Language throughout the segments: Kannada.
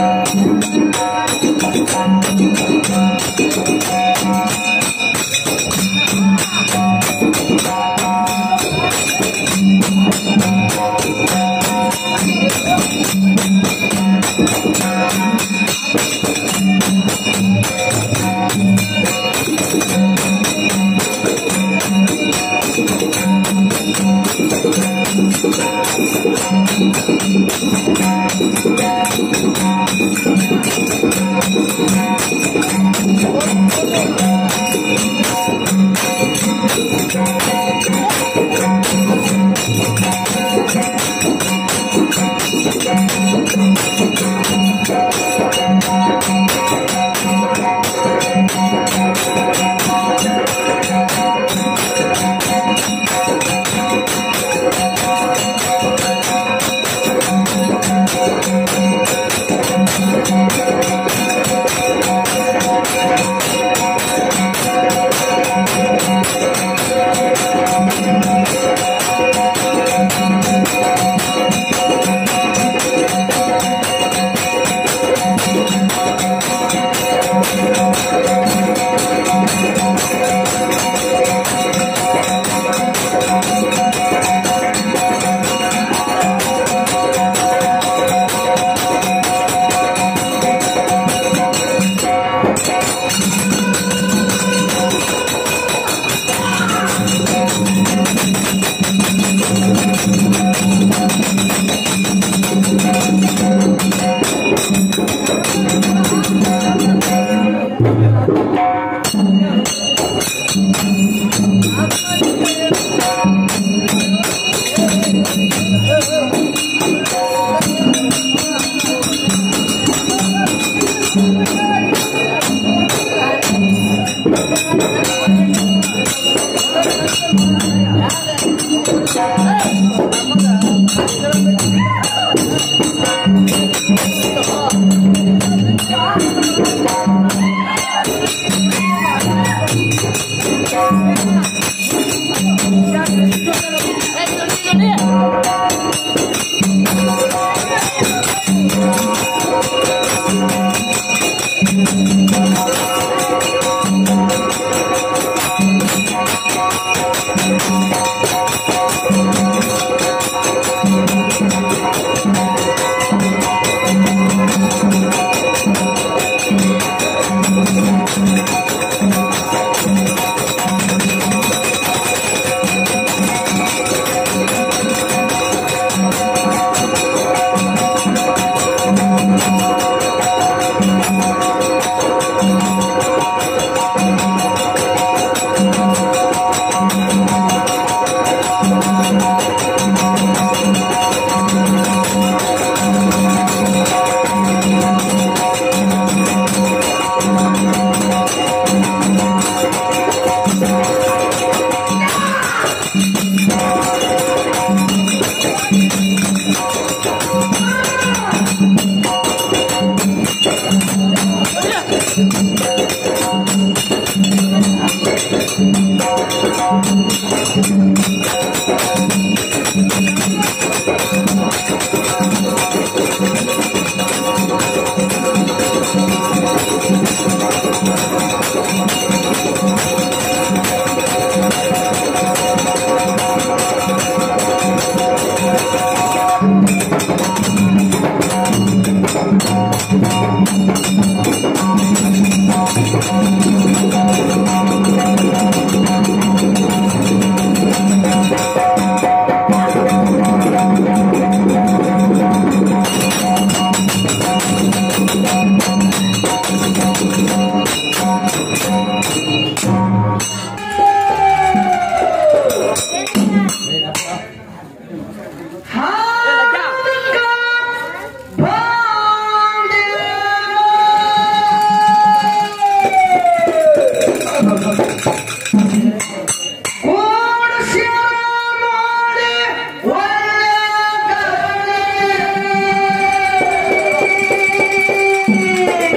ಒಳ್ಳೆ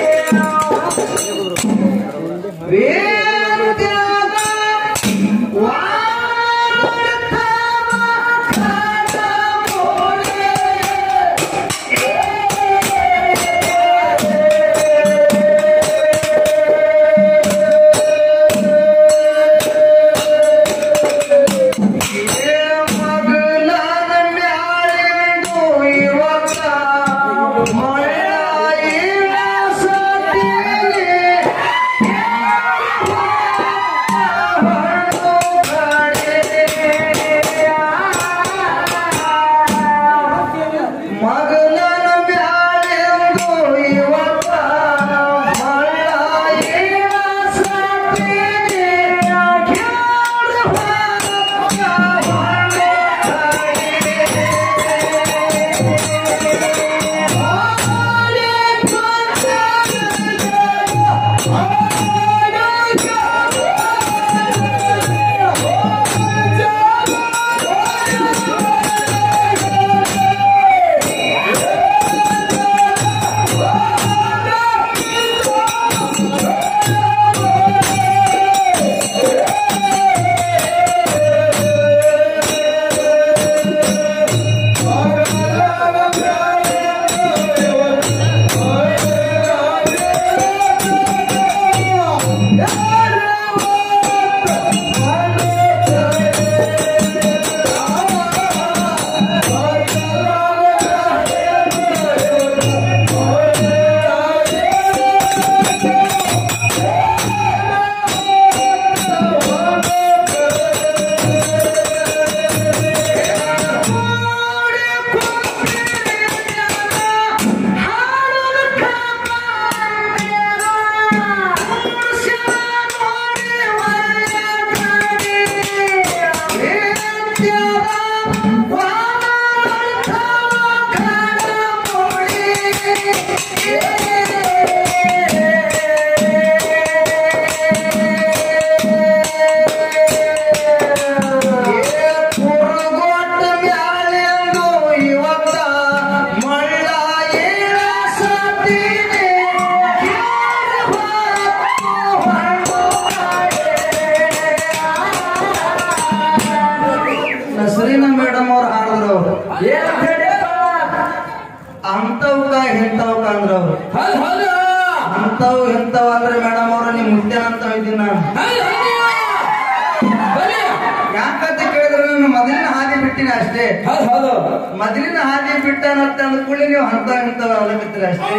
ಹೌದು ಹೌದು ಅಂತವು ಇಂಥವು ಅಂದ್ರೆ ಮೇಡಮ್ ಅವ್ರ ನಿಮ್ ಮುತ್ತೇನಂತ ಇದ್ದೀನಿ ನಾನು ಹೌದು ಬರೀ ಯಾಕಂತ ಕೇಳಿದ್ರೆ ನಾನು ಮೊದಲಿನ ಹಾದಿ ಬಿಟ್ಟಿನಿ ಅಷ್ಟೇ ಹೌದು ಹೌದು ಮೊದಲಿನ ಹಾದಿ ಬಿಟ್ಟನಂತ ಅಂದ್ಕೊಳ್ಳಿ ನೀವು ಅಂತ ಇಂಥವು ಅವಲಂಬಿತ್ತೀರ ಅಷ್ಟೇ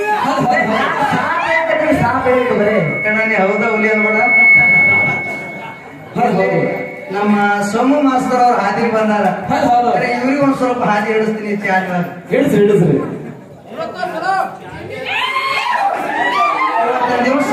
ಕಣ ನೀ ಹೌದಾ ಹುಲಿ ಅನ್ಬೇಡ ಹೌದು ಹೌದು ನಮ್ಮ ಸೋಮು ಮಾಸ್ತರ್ ಅವ್ರ ಹಾದಿಗೆ ಬಂದಾರ ಹೌದು ಹೌದು ಅರೆ ಇವ್ರಿಗೆ ಒಂದ್ ಸ್ವಲ್ಪ ಹಾದಿ ಹಿಡಿಸ್ತೀನಿ ಚಾರ್ಜ್ ಹಿಡಿಸ್ರಿ ಹಿಡಿಸ್ರಿ ಇವತ್ತಿನ ದಿವಸ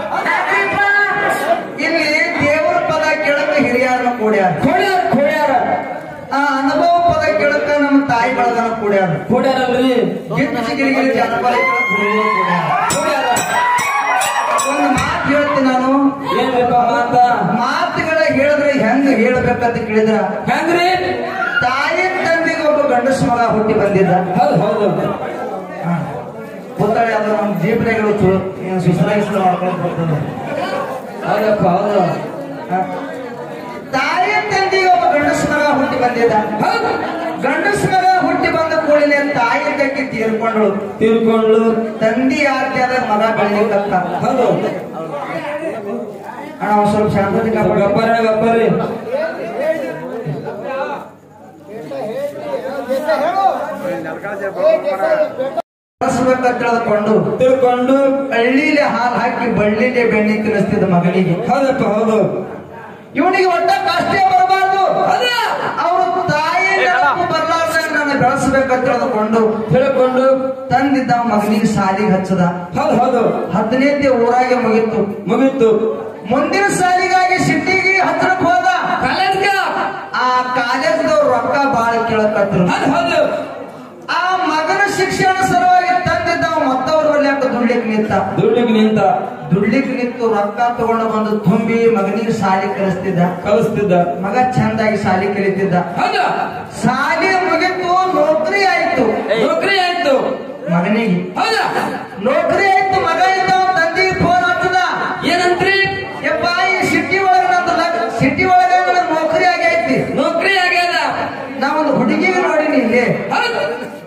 ಇಲ್ಲಿ ದೇವರ ಪದ ಕೇಳಕ ಹಿರಿಯರನ್ನ ಕೂಡ್ಯಾರ ಕೋಡ್ಯಾರ ಕೋಡ್ಯಾರ ಆ ಅನುಭವ ಪದ ಕೇಳಕ ನಮ್ಮ ತಾಯಿ ಬಳಗನ ಕೂಡ್ಯಾರ ಕೋಡ್ಯಾರಲ್ರಿ ಗಿಚ್ಚಿ ಗಿರಿಗಿರಿ ಜನಪದ ಕೇಳಕ ಹುಡುಗರು ಕೂಡ್ಯಾರ ಕೋಡ್ಯಾರ ಒಂದು ಮಾತು ಹೇಳ್ತೀನಿ ನಾನು ಏನ್ರಿಪ್ಪ ಮಾತ ಮಾತುಗಳ ಹೇಳಿದ್ರೆ ಹೆಂಗ್ ಹೇಳ್ಬೇಕಂತ ಕೇಳಿದ್ರ ಹೆಂಗ್ರಿ ತಾಯಿ ತಂದೆಗೆ ಒಬ್ಬ ಗಂಡಸ ಮಗ ಹುಟ್ಟಿ ಬಂದಿದ್ದ ಹೌದು ಹೌದು ಗೊತ್ತಾಳೆ ಅದು ನಮ್ಮ ಜೀವನಗಳು ಸುಸರಾಯಿಸಲು ಮಾಡ್ಕೊಂಡು ಬರ್ತದೆ ಹೌದಪ್ಪ ಹೌದು ಆ. ತಾಯಿ ತಂದೆಗೆ ಒಬ್ಬ ಗಂಡಸ ಮಗ ಹುಟ್ಟಿ ಬಂದಿದ್ದ ಹೌದು ಗಂಡಸ ಮಗ ಹುಟ್ಟಿ ಬಂದ ಕೂಡಲೇ ತಾಯಿ ಕಕ್ಕಿ ತೀರ್ಕೊಂಡ್ಳು ತಿಳ್ಕೊಂಡು ತಂದೆ ಆದ್ಯಾದ ಮಗ ಬೆಳಿಲಿಕ್ಕಂತ ಹೌದು ಅಣ್ಣ ಒಂದ್ ಸ್ವಲ್ಪ ಶಾಂತತೆ ಕಾಪಾಡಿ ಗಪ್ಪರ ಗಪ್ಪರಿ ಕಳಿಸ್ಬೇಕಂತ ತಿಳಿದುಕೊಂಡು ತಿಳ್ಕೊಂಡು ಹಳ್ಳಿಲೆ ಹಾಲು ಹಾಕಿ ಬಳ್ಳಿಲೆ ಬೆಣ್ಣೆ ತಿನ್ನಿಸ್ತಿದ್ದ ಮಗನಿಗೆ ಹೌದಪ್ಪ ಹೌದು ಇವನಿಗೆ ಒಟ್ಟ ಕಷ್ಟ ಬರಬಾರ್ದು ಅದ ಅವರು ತಾಯಿ ನೆನಪು ಬರ್ಲಾರ್ದಂಗ ನನ್ನ ಬೆಳೆಸ್ಬೇಕಂತ ತಿಳಿದುಕೊಂಡು ತಿಳ್ಕೊಂಡು ತಂದಿದ್ದ ಮಗನಿಗೆ ಸಾಲಿಗೆ ಹಚ್ಚದ ಹೌದು ಹೌದು ಹದಿನೈದೇ ಊರಾಗೆ ಮುಗಿತ್ತು ಮುಗೀತು ಮುಂದಿನ ಸಾಲಿಗಾಗಿ ಸಿಟ್ಟಿಗೆ ಹತ್ರಕ್ಕೆ ಹೋದ ಕಾಲೇಜ್ಗ ಆ ಕಾಲೇಜ್ದವ್ರು ರೊಕ್ಕ ಬಾಳ ಕೇಳಕತ್ರು ಹೌದು ಹೌದು ಆ ಮಗನ ಶಿಕ್ಷಣ ಸಲುವಾಗಿ ತಂದಿದ್ದ ಅವ ಮತ್ತವ್ರ ಬಲ್ಲಿ ದುಡ್ಲಿಕ್ಕೆ ನಿಂತ ದುಡ್ಡಿಗೆ ನಿಂತ ದುಡ್ಲಿಕ್ಕೆ ನಿಂತು ರೊಕ್ಕ ತಗೊಂಡು ಬಂದು ತುಂಬಿ ಮಗನಿಗೆ ಸಾಲಿ ಕಲಿಸ್ತಿದ್ದ ಕಲಿಸ್ತಿದ್ದ ಮಗ ಚಂದಾಗಿ ಸಾಲಿ ಕಲಿತಿದ್ದ ಹೌದು ಸಾಲಿ ಮುಗಿತು ನೌಕರಿ ಆಯ್ತು ನೌಕರಿ ಆಯ್ತು ಮಗನಿಗೆ ಹೌದಾ ನೌಕರಿ ಆಯ್ತು ಮಗ ಇದ್ದ ಅವ್ನ್ ತಂದೆಗೆ ಫೋನ್ ಹಚ್ಚದ ಏನಂತ್ರಿ ಯಪ್ಪ ಈ ಸಿಟಿ ಒಳಗ ನಂದು ಸಿಟಿ ಒಳಗ ನನಗ್ ನೌಕರಿ ಆಗೈತಿ ನೌಕರಿ ಆಗ್ಯದ ನಾ ಒಂದು ಹುಡುಗಿಗೆ ನೋಡಿನಿ ಇಲ್ಲಿ ಹೌದು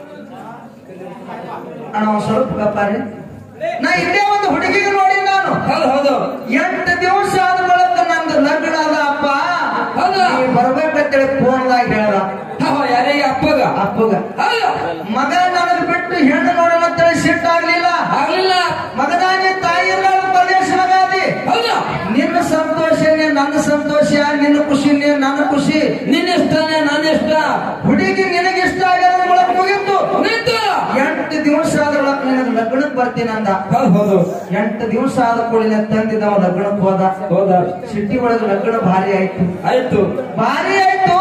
ಅಣ್ಣ ಒಂದ್ ಸ್ವಲ್ಪ ಗಪ್ಪಾರಿ ನಾ ಇಲ್ಲೇ ಒಂದು ಹುಡುಗಿಗೆ ನೋಡಿ ನಾನು ಹೌದು ಹೌದು ಎಂಟು ದಿವಸ ಆದ ಬಳಿಕ ನಂದು ಲಗ್ನ ಅದ ಅಪ್ಪ ಹೌದಾ? ನೀ ಬರ್ಬೇಕಂತೇಳಿ ಫೋನ್ದಾಗ ಹೇಳ್ದ ಹೌದು ಯಾರಿಗೆ ಅಪ್ಪಗ ಅಪ್ಪಗ ಹೌದು ಮಗ ನನಗ್ ಬಿಟ್ಟು ಹೆಣ್ಣು ನೋಡೋಣ ಅಂತೇಳಿ ಸಿಟ್ಟಾಗ್ಲಿಲ್ಲ ಆಗ್ಲಿಲ್ಲ ಮಗನ ನೀ ತಾಯಿ ಇರ್ಲಾರ್ದ ಪ್ರದೇಶ ಮಗಾದಿ ಹೌದು ನಿನ್ನ ಸಂತೋಷನೇ ನನ್ನ ಸಂತೋಷ ನಿನ್ನ ಖುಷಿನೇ ನನ್ನ ಖುಷಿ ನಿನ್ನ ಇಷ್ಟನೇ ನನ್ನ ಇಷ್ಟ ಹುಡುಗಿ ನಿನಗೆ ಇಷ್ಟ ಆಗ್ಯದ ಬಳಕ ಮುಗಿತ್ತು ನಿಂತು ಎಂಟು ದಿವಸ ಆದ ಬಳಕ ನಿನಗೆ ಲಗ್ನಕ್ಕೆ ಬರ್ತೀನಿ ಅಂದ ಹೌದು ಹೌದು ಎಂಟು ದಿವಸ ಆದ ಕೂಡಲೇ ತಂದಿದ್ದ ಅವ ಲಗ್ನಕ್ಕೆ ಹೋದ ಹೌದಾ ಸಿಟಿ ಒಳಗೆ ಲಗ್ನ ಭಾರಿ ಆಯ್ತು ಆಯ್ತು ಭಾರಿ ಆಯ್ತು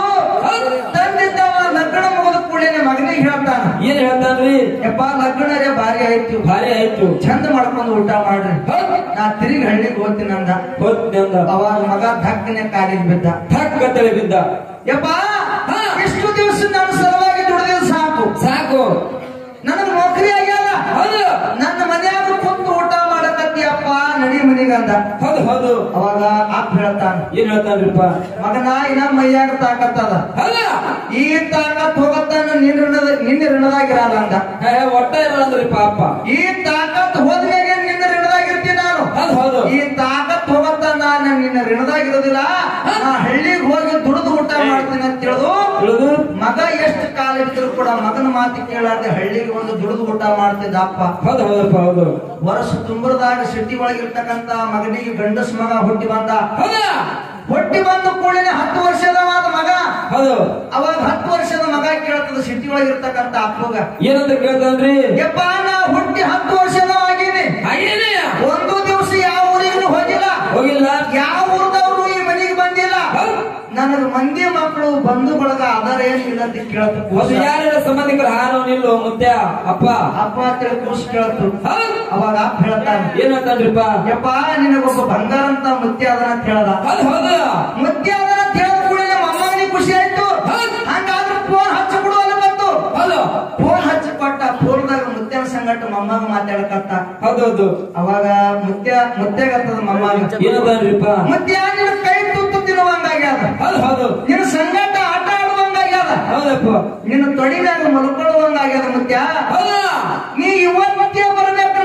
ತಂದಿದ್ದವ ಲಗ್ನ ಮುಗಿದ ಕೂಡಲೇ ಮಗನಿಗೆ ಹೇಳ್ತಾನ ಏನ್ ಹೇಳ್ತಾನ್ರಿ ಯಪ್ಪ ಲಗ್ನ ರೇ ಭಾರಿ ಆಯ್ತು ಭಾರಿ ಆಯ್ತು ಚಂದ ಮಾಡ್ಕೊಂಡು ಊಟ ಮಾಡ್ರಿ ಹೌದು ನಾ ತಿರುಗಿ ಹಳ್ಳಿಗೆ ಹೋಗ್ತೀನಿ ಅಂದ ಹೋದ್ನಿ ಅಂದ ಅವಾಗ ಮಗ ಧಕ್ಕನೆ ಕಾಲಿಗೆ ಬಿದ್ದ ಠಕ್ ಅಂತೇಳಿ ಬಿದ್ದ ಯಪ್ಪ ಹಾ. ಇಷ್ಟು ದಿವಸ ನನ್ನ ಸಲುವಾಗಿ ದುಡಿದಿದ್ದು ಸಾಕು ಸಾಕು ನನಗೆ ನೌಕರಿ ಆಗ್ಯಾದ ಹೌದು ನನ್ನ ಮನ್ಯಾಗ ಕುಂತು ಊಟ ಮಾಡಕತ್ತೀಯಪ್ಪ ನಡಿ ಮನಿಗಂದ ಹೌದು ಹೌದು ಅವಾಗ ಅಪ್ಪ ಹೇಳ್ತಾನ ಏನ್ ಹೇಳ್ತಾನ್ರಿಪ್ಪ ಮಗನ ಇನ್ನ ಮೈಯಾಗ ತಾಕತ್ತದ ಹೌದಾ ಈ ತಾಕತ್ ಹೋಗತ್ತಾನ ನಿನ್ನ ಋಣದ ನಿನ್ನ ಋಣದಾಗಿರಲ್ಲ ಅಂದ ಏ, ಒಟ್ಟ ಇರಲ್ರಿ ಪಾಪ ಈ ತಾಕತ್ ಹೋದ್ಮೇಲೆ ನಿನ್ನ ಋಣದಾಗಿರ್ತೀನಿ ನಾನು ಹೌದು ಹೌದು ಈ ತಾಕತ್ ಹೋಗತ್ತ ನಾನು ನಿನ್ನ ಋಣದಾಗಿರೋದಿಲ್ಲ ನಾ ಹಳ್ಳಿಗೆ ಹೋಗಿ ದುಡಿದು ಊಟ ಮಾಡ್ತೀನಿ ಅಂತ ತಿಳಿದು ತಿಳಿದು ಮಗ ಎಷ್ಟು ಕಾಲ ಇದ್ರು ಕೂಡ ಮಗನ ಮಾತು ಕೇಳಾರ್ದೆ ಹಳ್ಳಿಗೆ ಒಂದು ದುಡಿದು ಊಟ ಮಾಡ್ತಿದ್ದ ಅಪ್ಪ ಹೌದು ಹೌದಪ್ಪ ಹೌದು ವರ್ಷ ತುಂಬರದಾಗ ಸಿಟಿ ಒಳಗಿರ್ತಕ್ಕಂತ ಮಗನಿಗೆ ಗಂಡಸ್ ಮಗ ಹುಟ್ಟಿ ಬಂದ ಹೌದಾ ಹುಟ್ಟಿ ಬಂದ ಕೂಡಲೇ ಹತ್ತು ವರ್ಷದವಾದ ಮಗ ಹೌದು ಅವಾಗ ಹತ್ತು ವರ್ಷದ ಮಗ ಕೇಳ್ತದ ಸಿಟಿ ಒಳಗಿರ್ತಕ್ಕಂತ ಅಪ್ಪಗ ಏನಂತ ಕೇಳ್ತಾನ್ರಿ ಯಪ್ಪ ನಾ ಹುಟ್ಟಿ ಹತ್ತು ವರ್ಷದವಾಗಿನಿ ಹಾಗೇನೆ ಒಂದು ದಿವಸ ಯಾವ ಊರಿಗೂ ಹೋಗಿಲ್ಲ ಹೋಗಿಲ್ಲ ಯಾವ ಊರದವರು ಈ ಮನೆಗೆ ಬಂದಿಲ್ಲ ಹೌದು ನನಗೆ ಮಂದಿ ಮಕ್ಕಳು ಬಂಧು ಬಳಗ ಅದರ ಏನಿಲ್ಲ ಅಂತ ಕೇಳತ್ತು ಅದು ಯಾರ್ಯಾರ ಸಂಬಂಧಿಕರ ಹಾರೋ ನಿಲ್ಲು ಮುತ್ಯ ಅಪ್ಪ ಅಪ್ಪ ಅಂತೇಳಿ ಕೂಸ್ ಕೇಳತ್ತು ಹೌದು ಅವಾಗ ಅಪ್ಪ ಹೇಳ್ತಾನೆ ಏನ್ ಹೇಳ್ತಾನ್ರಿಪ್ಪ ಯಪ್ಪ ನಿನಗೊಬ್ಬ ಬಂಗಾರ ಅಂತ ಮುತ್ಯ ಅದನ ಅಂತ ಹೇಳ್ದ ಹೌದು ಹೌದು ಮುತ್ಯ ಅದನ ಅಂತ ಹೇಳಿದ ಕೂಡಲೇ ಮೊಮ್ಮಗನಿಗೆ ಖುಷಿ ಆಯ್ತು ಹೌದು. ಹಂಗಾದ್ರೆ ಫೋನ್ ಹಚ್ಚಿ ಬಿಡು ಅಲ್ಲ ಬಂತು ಹೌದು ಫೋನ್ ಹಚ್ಚಿ ಕೊಟ್ಟ ಫೋನ್ದಾಗ ಮುತ್ಯನ ಸಂಗಟ ಮೊಮ್ಮಗ ಮಾತಾಡಕತ್ತ ಹೌದೌದು ಅವಾಗ ಮುತ್ಯ ಮುತ್ಯಗತ್ತದ ಮೊಮ್ಮಗ ಏನಂತಾನ್ರಿಪ್ಪ ಮುತ್ಯ ನಿನ್ನ ಕೈ ತುತ್ತು ತಿನ್ನುವಂಗಾಗ್ಯದ ಹೌದು ಹೌದು ನಿನ್ನ ಸಂಗಟ ಆಟ ಆಡುವಂಗಾಗ್ಯದ ಹೌದಪ್ಪ ನಿನ್ನ ತೊಡಿನಾಗ ಮಲ್ಕೊಳ್ಳುವಂಗಾಗ್ಯದ ಮುತ್ಯ ಹೌದಾ ನೀ ಇವತ್ತೇ ಬರ್ಬೇಕು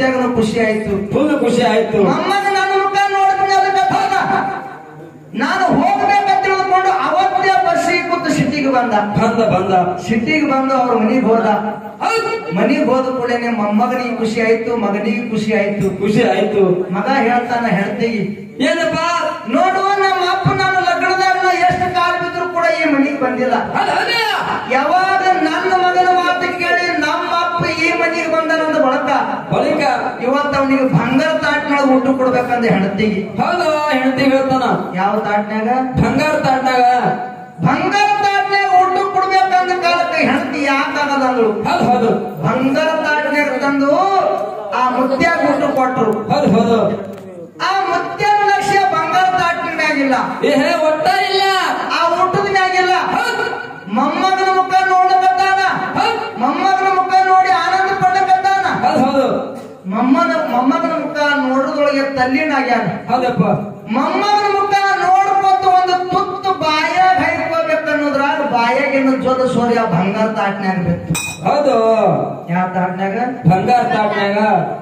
ಮುತ್ಯಾಗನು ಖುಷಿ ಆಯ್ತು ಫುಲ್ ಖುಷಿ ಆಯ್ತು ಮೊಮ್ಮಗ ನನ್ನ ಮುಖ ನೋಡಿದ್ರೆ ಅದಕ್ಕೆ ಕಾರಣ. ನಾನು ಹೋಗ್ಬೇಕಂತ ತಿಳ್ಕೊಂಡು ಅವತ್ತೇ ಬಸ್ಸಿಗೆ ಕೂತು ಸಿಟಿಗೆ ಬಂದ ಬಂದ ಬಂದ ಸಿಟಿಗೆ ಬಂದು ಅವ್ರ ಮನಿಗೆ ಹೋದ ಹೌದು. ಮನಿಗೆ ಹೋದ ಕೂಡಲೇ ಮೊಮ್ಮಗನಿಗೆ ಖುಷಿ ಆಯ್ತು ಮಗನಿಗೆ ಖುಷಿ ಆಯ್ತು ಖುಷಿ ಆಯ್ತು ಮಗ ಹೇಳ್ತಾನ ಹೆಂಡತಿಗೆ ಏನಪ್ಪ ನೋಡು ನಮ್ಮ ಅಪ್ಪ ನಾನು ಲಗ್ನದಾಗ ಎಷ್ಟು ಕಾಲ ಬಿದ್ರು ಕೂಡ ಈ ಮನಿಗೆ ಬಂದಿಲ್ಲ ಅಲ್ಲ, ಅಲ್ಲ. ಯಾವಾಗ ನನ್ನ ಮಗನ ಮಾತು ಕೇಳಿ ನಮ್ಮ ಅಪ್ಪ ಈ ಮನಿಗೆ ಬಂದನಂದ ಬಳಕ ಬಳಿಕ ಇವತ್ತು ಅವನಿಗೆ ಬಂಗಾರ ತಾಟ್ನಾಗ ಊಟ ಕೊಡ್ಬೇಕಂದ ಹೆಂಡತಿಗೆ ಹೌದು ಹೆಂಡತಿ ಹೇಳ್ತಾನ ಯಾವ ತಾಟ್ನ್ಯಾಗ ಬಂಗಾರ ತಾಟ್ನಾಗ ಬಂಗಾರ ತಾಟ್ನ್ಯಾಗ ಊಟ ಕೊಡ್ಬೇಕಂದ ಕಾಲಕ್ಕೆ ಹೆಂಡತಿ ಯಾಕಾಗದ ಅಂದ್ರು ಹೌದು ಹೌದು ಬಂಗಾರ ತಾಟ್ನ್ಯಾಗ ತಂದು ಆ ಮುತ್ಯಾಗ ಊಟ ಕೊಟ್ರು ಹೌದು ಹೌದು ಆ ಮುತ್ಯನ ಲಕ್ಷ್ಯ ಬಂಗಾರ ತಾಟಿನ ಮ್ಯಾಗಿಲ್ಲ ಏ ಹೇ, ಒಟ್ಟ ಇಲ್ಲ ಆ ಊಟದ ಮ್ಯಾಗಿಲ್ಲ ಹೌದು ಮೊಮ್ಮಗನ ಮುಖ ನೋಡಕತ್ತಾನ ಹೌದು ಮೊಮ್ಮಗನ ಮುಖ ನೋಡಿ ಆನಂದ ಪಡಕತ್ತಾನ ಹೌದು ಹೌದು ಮೊಮ್ಮನ ಮೊಮ್ಮಗನ ಮುಖ ನೋಡೋದ್ರೊಳಗೆ ತಲ್ಲಿನಾಗ್ಯಾನ ಹೌದಪ್ಪ ಮೊಮ್ಮಗನ ಮುಖ ನೋಡ್ಕೊತ ಒಂದು ತುತ್ತು ಬಾಯಾಗ ಹೈಕೋಬೇಕನ್ನೋದ್ರಾಗ ಬಾಯಾಗಿನ ಜೋದ ಸೂರ್ಯ ಬಂಗಾರ ತಾಟ್ನ್ಯಾಗ ಬಿತ್ತು ಹೌದು ಯಾವ ತಾಟ್ನ್ಯಾಗ ಬಂಗಾರ ತಾಟ್ನಾಗ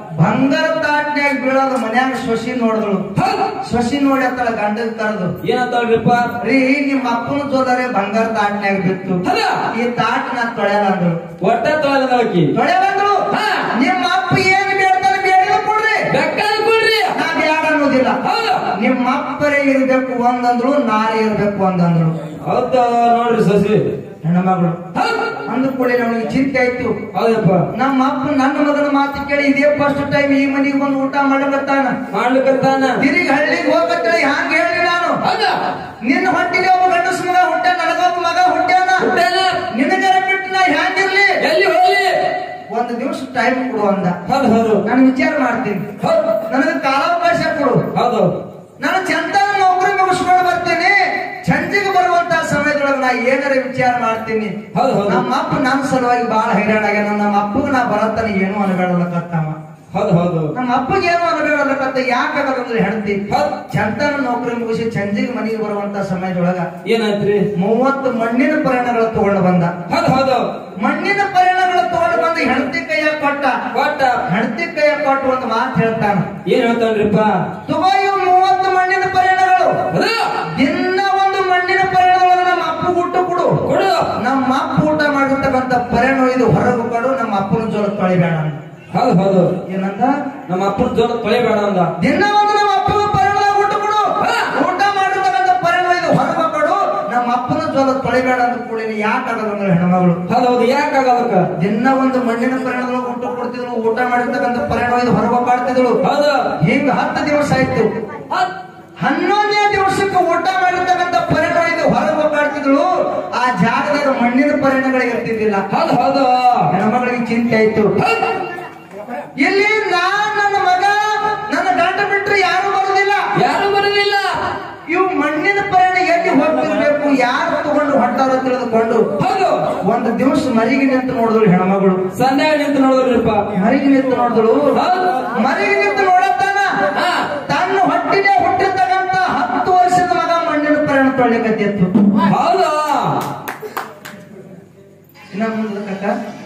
ಬಂಗಾರ ತಾಟ್ನ್ಯಾಗ ಬೀಳೋದು ಮನ್ಯಾಗ ಸೊಸಿ ನೋಡಿದಳು ಹೌದು ಸೊಸಿ ನೋಡಿ ಅತ್ತಳ ಗಂಡಗ್ ಕರೆದು ಏನಂತಳ್ರಿಪ್ಪ ರೀ ನಿಮ್ಮ ಅಪ್ಪನ ಜೋದರೆ ಬಂಗಾರ ತಾಟ್ನ್ಯಾಗ ಬಿತ್ತು ಅಲ್ಲ ಈ ತಾಟ್ ನಾ ತೊಳೆಯಲ್ಲ ಅಂದ್ರು ಒಟ್ಟ ತೊಳೆದಳಕಿ ತೊಳೆಯಲ್ಲ ಅಂದ್ರು ಹಾ. ನಿಮ್ಮ ಅಪ್ಪ ಏನ್ ಬೇಡ್ತಾನೆ ಬೇಡಿದ ಕೊಡ್ರಿ ಬೆಕ್ಕದ ಕೊಡ್ರಿ ನಾ ಬ್ಯಾಡ ಅನ್ನೋದಿಲ್ಲ ಹೌದು ನಿಮ್ಮ ಅಪ್ಪರೇ ಇರ್ಬೇಕು ಒಂದಂದ್ರು ನಾರೇ ಇರ್ಬೇಕು ಒಂದಂದ್ರು ಹೌದು ನೋಡ್ರಿ ಸಸಿ ಹೆಣ್ಮಗಳು ಹೌದು ಅಂದ ಕೂಡಲೇ ನಮಗೆ ಚಿಂತೆ ಆಯ್ತು ಹೌದಪ್ಪ ನಮ್ಮ ಅಪ್ಪ ನನ್ನ ಮಗನ ಮಾತು ಕೇಳಿ ಇದೇ ಫಸ್ಟ್ ಟೈಮ್ ಈ ಮನೆಗೆ ಬಂದು ಊಟ ಮಾಡಕತ್ತಾನ ಮಾಡ್ಲಿಕ್ಕತ್ತಾನ ತಿರುಗಿ ಹಳ್ಳಿಗೆ ಹೋಗತ್ತೇಳಿ ಹ್ಯಾಂಗ ಹೇಳಿ ನಾನು ಹೌದಾ ನಿನ್ನ ಹೊಟ್ಟಿಗೆ ಒಬ್ಬ ಗಂಡಸ ಮಗ ಹುಟ್ಟ ನನಗೊಬ್ಬ ಮಗ ಹುಟ್ಟ್ಯಾನ ಹುಟ್ಟ್ಯಾನ. ನಿನಗರ ಬಿಟ್ಟು ನಾ ಹ್ಯಾಂಗಿರ್ಲಿ ಎಲ್ಲಿ ಹೋಗ್ಲಿ ಒಂದು ದಿವಸ ಟೈಮ್ ಕೊಡು ಅಂದ ಹೌದು ಹೌದು ನಾನು ವಿಚಾರ ಮಾಡ್ತೀನಿ ಹೌದು ನನಗೆ ಕಾಲಾವಕಾಶ ಕೊಡು ಹೌದು ನಾನು ಚಂದನ ನೌಕರಿ ಮುಗಿಸ್ಕೊಂಡು ಬರ್ತೇನೆ ಸಂಜೆಗೆ ಬರುವಂತ ಸಮಯದೊಳಗೆ ನಾ ಏನಾರ ವಿಚಾರ ಮಾಡ್ತೀನಿ ಹೌದು ಹೌದು ನಮ್ಮ ಅಪ್ಪ ನನ್ನ ಸಲುವಾಗಿ ಬಹಳ ಹೈರಾಣ ಆಗ್ಯಾನ ನಮ್ಮ ಅಪ್ಪಗ ನಾ ಬರತ್ತಾನ ಏನು ಅನ್ಬೇಡಲಕತ್ತವ ಹೌದು ಹೌದು ನಮ್ಮ ಅಪ್ಪಗೆ ಏನು ಅನ್ಬೇಡಲಕತ್ತ ಯಾಕಾಗದಂದ್ರೆ ಹೆಂಡತಿ ಹೌದು ಚಂದನ ನೌಕರಿ ಮುಗಿಸಿ ಸಂಜೆಗೆ ಮನೆಗೆ ಬರುವಂತ ಸಮಯದೊಳಗ ಏನಾಯ್ತ್ರಿ ಮೂವತ್ತು ಮಣ್ಣಿನ ಪರಿಣಗಳು ತಗೊಂಡು ಬಂದ ಹೌದು ಹೌದು ಮಣ್ಣಿನ ಪರಿಣಗಳು ತಗೊಂಡು ಬಂದು ಹೆಂಡತಿ ಕೈಯಾಗ ಕೊಟ್ಟ ಕೊಟ್ಟ ಹೆಂಡತಿ ಕೈಯಾಗ ಕೊಟ್ಟು ಒಂದು ಮಾತು ಹೇಳ್ತಾನ ಏನ್ ಹೇಳ್ತಾನ್ರಿಪ್ಪ ತಗೋ ಇವು ಮೂವತ್ತು ಮಣ್ಣಿನ ಪರಿಣಗಳು ಅದು ದಿನ ಒಂದು ಮಣ್ಣಿನ ಪರಿಣಾಮವನ್ನು ನಮ್ಮ ಅಪ್ಪ ಊಟ ಕೊಡು ಕೊಡು ನಮ್ಮ ಅಪ್ಪ ಊಟ ಮಾಡಿರ್ತಕ್ಕಂಥ ಪರಿಣಾಮ ಇದು ಹೊರಗೆ ಕೊಡು ನಮ್ಮ ಅಪ್ಪನ ಜೋಳ ತೊಳಿಬೇಡ ಅಂದ. ಹೌದು ಹೌದು ಏನಂದ ನಮ್ಮ ಅಪ್ಪನ ಜೋರ ತೊಳೆಬೇಡ ಅಂದ ದಿನ ಒಂದು ನಮ್ಮ ಅಪ್ಪನ ಪರಿಣಾಮ ಊಟ ಕೊಡು ಹಾ. ಊಟ ಮಾಡಿರ್ತಕ್ಕಂಥ ಪರಿಣಾಮ ಇದು ಹೊರಗೆ ಕೊಡು ನಮ್ಮ ಅಪ್ಪನ ಜೋಳ ತೊಳಿಬೇಡ ಅಂತ ಕೂಡ ಯಾಕಾಗಲ್ಲ ಅಂದ್ರೆ ಹೆಣ್ಮಗಳು ಹೌದು ಹೌದು ಯಾಕಾಗದಕ್ಕ ದಿನ ಒಂದು ಮಣ್ಣಿನ ಪರಿಣಾಮ ಊಟ ಕೊಡ್ತಿದ್ರು ಊಟ ಮಾಡಿರ್ತಕ್ಕಂಥ ಪರಿಣಾಮ ಇದು ಹೊರಗೆ ಮಾಡ್ತಿದ್ರು ಹೌದು ಹಿಂಗ ಹತ್ತು ದಿವಸ ಆಯ್ತು ಹೌದ್. ಹನ್ನೊಂದನೇ ದಿವಸಕ್ಕೆ ಊಟ ಮಾಡಿರ್ತಕ್ಕಂಥ ಪರಿಣಾಮ ಇದು ಹೊರಗೆ ಹೋಗ್ತಿದ್ರು ಆ ಜಾಗದಾಗ ಮಣ್ಣಿನ ಪರಿಣಾಮಗಳಿಗೆ ಇರ್ತಿದ್ದಿಲ್ಲ ಹೌದು ಹೌದು ಹೆಣ್ಮಗಳಿಗೆ ಚಿಂತೆ ಆಯ್ತು ಹೌದು. ಇಲ್ಲಿ ನಾನ್ ನನ್ನ ಮಗ ನನ್ನ ಗಂಡ ಬಿಟ್ರೆ ಯಾರು ಬರುದಿಲ್ಲ ಯಾರು ಬರಲಿಲ್ಲ ಇವು ಮಣ್ಣಿನ ಪರಿಣಾಮ ಎಲ್ಲಿ ಹೋಗ್ತಿರ್ಬೇಕು ಯಾರು ತಗೊಂಡು ಹೊಟ್ಟಾರ ತಿಳಿದುಕೊಂಡು ಹೌದು ಒಂದು ದಿವಸ ಮರಿಗೆ ನಿಂತು ನೋಡಿದ್ರು ಹೆಣ್ಮಗಳು ಸಂಧ್ಯಾಗ ನಿಂತು ನೋಡಿದ್ರಿಪ್ಪ ಮರಿಗೆ ನಿಂತು ನೋಡಿದ್ರು ಹೌದು ಮರಿಗೆ ನಿಂತು ನೋಡತ್ತಾನ ಹಾ ತನ್ನ ಹೊಟ್ಟಿನೇ ಹುಟ್ಟಿರ್ತಕ್ಕಂಥ ಹತ್ತು ವರ್ಷದ ಮಗ ಮಣ್ಣಿನ ಪರಿಣಾಮ ತೊಳಿಕತ್ತಿತ್ತು ಹೌದು ಇನ್ನ ಮುಂದಕ್ಕ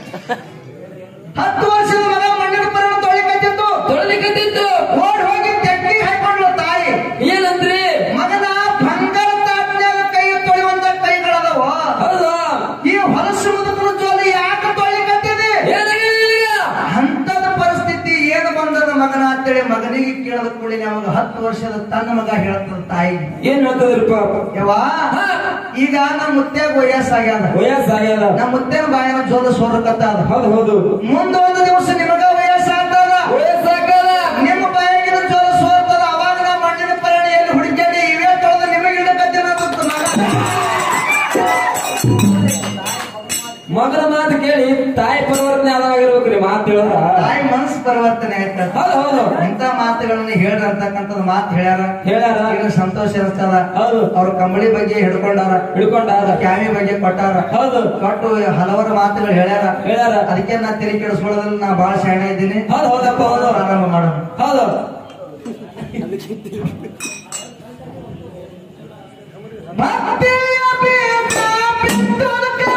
ಹತ್ತು ವರ್ಷದ ಮಗ ಮಣ್ಣಿನ ಪರಿಣಾಮ ತೊಳಿಕತ್ತಿತ್ತು ತೊಳಿಲಿಕ್ಕತ್ತಿತ್ತು ಓಡ್ ಹೋಗಿ ತೆಗ್ಗಿ ಹಾಕೊಂಡ್ಲು ತಾಯಿ ಏನಂದ್ರಿ ಮಗನ ಬಂಗಾರ ತಾಟ್ನ್ಯಾಗ ಕೈ ತೊಳೆಯುವಂತ ಕೈಗಳದವ ಹೌದು ಈ ಹೊಲಸು ಮುದುಕನ ಜೋಲಿ ಯಾಕೆ ತೊಳಿಕತ್ತಿದೆ ಏನಾಗಿದೆ ನಿನಗೆ? ಅಂತದ ಪರಿಸ್ಥಿತಿ ಏನು ಬಂದದ ಮಗನ ಅಂತೇಳಿ ಮಗನಿಗೆ ಕೇಳದ ಕೂಡಲೇ ಅವಾಗ ಹತ್ತು ವರ್ಷದ ತನ್ನ ಮಗ ಹೇಳ್ತದ ತಾಯಿ ಏನ್ ಹೇಳ್ತದ್ರಿಪ್ಪ ಯವ್ವ ಹಾ. ಈಗ ನಮ್ಮ ಮುತ್ಯಾಗ ವಯಸ್ಸಾಗ್ಯದ ವಯಸ್ಸಾಗ್ಯದ ನಮ್ಮ ಮುತ್ಯಾನ ಬಾಯನ ಜೋದ ಸೋರಕತ್ತದ ಹೌದು ಹೌದು ಮುಂದ ಒಂದು ದಿವಸ ನಿಮಗ ವಯಸ್ಸಾಗ್ತದ ವಯಸ್ಸಾಗದ ನಿಮ್ಮ ಬಾಯಾಗಿನ ಜೋದ ಸೋರ್ತದ ಅವಾಗ ನಾ ಮಣ್ಣಿನ ಪರಿಣೆಯಲ್ಲಿ ಹುಡುಕಾಡಿ ಇವೇ ತೊಳೆದು ನಿಮಗೆ ಇಡಕತ್ತೇನ ಮಗನ ಮಾತು ಕೇಳಿ ತಾಯಿ ಪರಿವರ್ತನೆ ಆದಾಗಿರ್ಬೇಕ್ರಿ ಮಾತು ಹೇಳಿದ್ರ ತಾಯಿ ಮನಸ್ಸು ಪರಿವರ್ತನೆ ಆಯ್ತದ ಹೌದು ಹೌದು ಇಂಥ ಮಾತುಗಳನ್ನ ಹೇಳ್ರಿ ಅಂತಕ್ಕಂಥದ್ದು ಮಾತು ಹೇಳ್ಯಾರ ಹೇಳ್ಯಾರ ಈಗ ಸಂತೋಷ ಅನಿಸ್ತದ ಹೌದು ಅವ್ರ ಕಂಬಳಿ ಬಗ್ಗೆ ಹಿಡ್ಕೊಂಡಾರ ಹಿಡ್ಕೊಂಡಾರ ಕ್ಯಾಮಿ ಬಗ್ಗೆ ಕೊಟ್ಟಾರ ಹೌದು ಕೊಟ್ಟು ಹಲವಾರು ಮಾತುಗಳು ಹೇಳ್ಯಾರ ಹೇಳ್ಯಾರ ಅದಕ್ಕೆ ನಾ ತಿರುಗಿ ಕೆಡಿಸ್ಕೊಳ್ಳೋದ್ರಲ್ಲಿ ನಾ ಬಹಳ ಶಾಣೆ ಇದ್ದೀನಿ ಹೌದು ಹೌದಪ್ಪ ಹೌದು ಪ್ರಾರಂಭ ಮಾಡೋಣ ಹೌದು ಭಕ್ತಿಯ ಬೀಜ ಬಿತ್ತುವುದಕ್ಕೆ